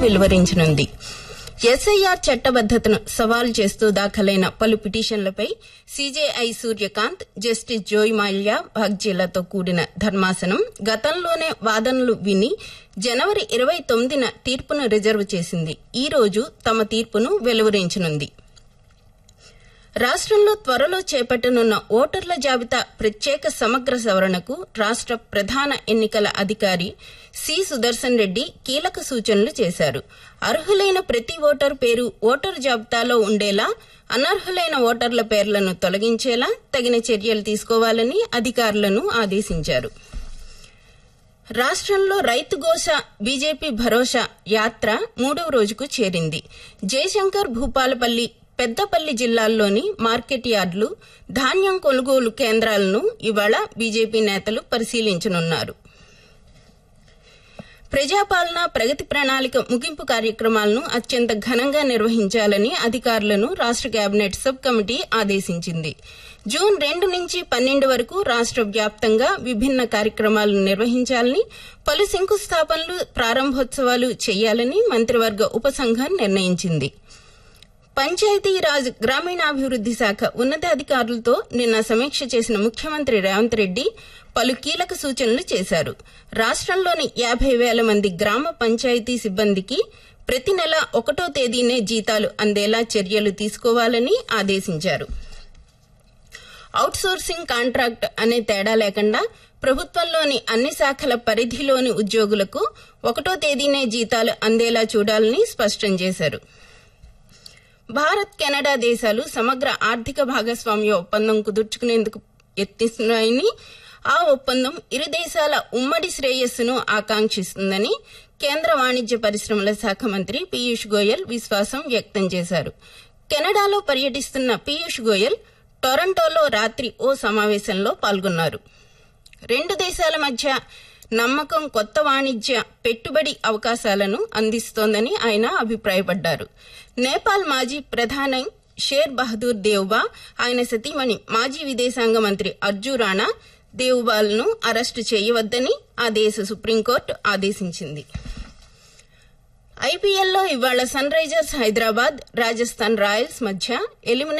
వెలువరించనుంది SIR చట్టబద్దతను సవాల్ చేస్తూ దాఖలైన పలు పిటిషన్లపై CJI Suryakant justice Joymalya భాగ్జీలతో కూడిన ధర్మాసనం గతంలోనే వాదనలు విని జనవరి ఇరవై తొమ్మిదిన తీర్పును రిజర్వ్ చేసింది ఈ రోజు తమ తీర్పును వెలువరించనుంది రాష్ట్రంలో త్వరలో చేపట్టనున్న ఓటర్ల జాబితా ప్రత్యేక సమగ్ర సవరణకు రాష్ట్ర ప్రధాన ఎన్నికల అధికారి సి సుదర్శన్ రెడ్డి కీలక సూచనలు చేశారు అర్హులైన ప్రతి ఓటర్ పేరు ఓటర్ జాబితాలో ఉండేలా అనర్హులైన ఓటర్ల పేర్లను తొలగించేలా తగిన చర్యలు తీసుకోవాలని అధికారులను ఆదేశించారు రాష్ట్రంలో రైతు ఘోష బీజేపీ భరోసా యాత్ర మూడవ రోజుకు చేరింది జయశంకర్ భూపాలపల్లి పెద్దపల్లి జిల్లాల్లోని మార్కెట్ యార్డులు ధాన్యం కొనుగోలు కేంద్రాలను ఇవాళ బీజేపీ నేతలు పరిశీలించనున్నారు ప్రజాపాలన ప్రగతి ప్రణాళిక ముగింపు కార్యక్రమాలను అత్యంత ఘనంగా నిర్వహించాలని అధికారులను రాష్ట్ర కేబినెట్ సబ్ కమిటీ ఆదేశించింది జూన్ రెండు నుంచి పన్నెండు వరకు రాష్ట్ర వ్యాప్తంగా విభిన్న కార్యక్రమాలను నిర్వహించాలని పలు శంకుస్థాపనలు ప్రారంభోత్సవాలు చేయాలని మంత్రివర్గ ఉపసంఘం నిర్ణయించింది పంచాయతీరాజ్ గ్రామీణాభివృద్ది శాఖ ఉన్నతాధికారులతో నిన్న సమీక్ష చేసిన ముఖ్యమంత్రి రేవంత్ రెడ్డి పలు కీలక సూచనలు చేశారు రాష్ట్రంలోని యాభై వేల మంది గ్రామ పంచాయతీ సిబ్బందికి ప్రతి నెల ఒకటో తేదీనే జీతాలు అందేలా చర్యలు తీసుకోవాలని ఆదేశించారు అవుట్సోర్సింగ్ కాంట్రాక్ట్ అనే తేడా లేకుండా ప్రభుత్వంలోని అన్ని శాఖల పరిధిలోని ఉద్యోగులకు ఒకటో తేదీనే జీతాలు అందేలా చూడాలని స్పష్టం చేశారు భారత్ కెనడా దేశాలు సమగ్ర ఆర్థిక భాగస్వామ్య ఒప్పందం కుదుర్చుకునేందుకు యత్నిస్తున్నాయని ఆ ఒప్పందం ఇరు దేశాల ఉమ్మడి శ్రేయస్సును ఆకాంక్షిస్తుందని కేంద్ర వాణిజ్య పరిశ్రమల శాఖ మంత్రి పీయూష్ గోయల్ విశ్వాసం వ్యక్తం చేశారు కెనడాలో పర్యటిస్తున్న పీయూష్ గోయల్ టొరంటోలో రాత్రి ఓ సమావేశంలో పాల్గొన్నారు రెండు దేశాల మధ్య నమ్మకం కొత్త వాణిజ్య పెట్టుబడి అవకాశాలను అందిస్తోందని ఆయన అభిప్రాయపడ్డారు నేపాల్ మాజీ ప్రధాని షేర్ బహదూర్ దేవ్బా ఆయన సతీమణి మాజీ విదేశాంగ మంత్రి అర్జు రాణా దేవ్బాల్ను అరెస్టు చేయవద్దని ఆ దేశ సుప్రీంకోర్టు ఆదేశించింది ఐపీఎల్లో ఇవాళ Sunrisers Hyderabad Rajasthan Royals మధ్య ఎలిమినేట్